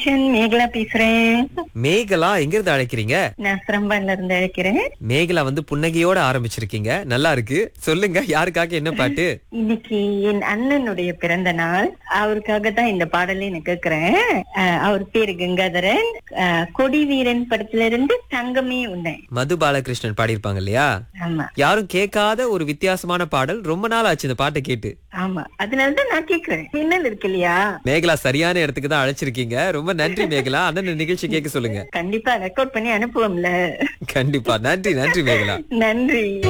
மேகலா பேசுறேன் மேகலா எங்க இருந்து அழைக்கிறீங்க நான் சிரம்பான்ல இருந்து அழைக்கிறேன் மேகலா வந்து புன்னகையோட ஆரம்பிச்சிருக்கீங்க நல்லா இருக்கு சொல்லுங்க யாருக்காக என்ன பாட்டு இன்னைக்கு என் அண்ணனுடைய பிறந்த நாள் அவருக்காக தான் இந்த பாடலை நான் கேட்கிறேன் அஹ், அவர் பேரு கங்காதரன் அஹ், கொடி வீரன் படத்துல இருந்து தங்கமே உன்னை மது பாலகிருஷ்ணன் பாடியிருப்பாங்க இல்லையா ஆமா யாரும் கேட்காத ஒரு வித்தியாசமான பாடல் ரொம்ப நாள் ஆச்சு இந்த பாட்டை கேட்டு ஆமா அதனாலதான் நான் கேக்குறேன் மின்னல் இருக்கு இல்லையா மேகலா சரியான இடத்துக்கு தான் அழைச்சிருக்கீங்க ரொம்ப நன்றி மேகலா அந்த நிகழ்ச்சி கேட்க சொல்லுங்க கண்டிப்பா ரெக்கார்ட் பண்ணி அனுப்புவோம்ல கண்டிப்பா நன்றி நன்றி மேகலா நன்றி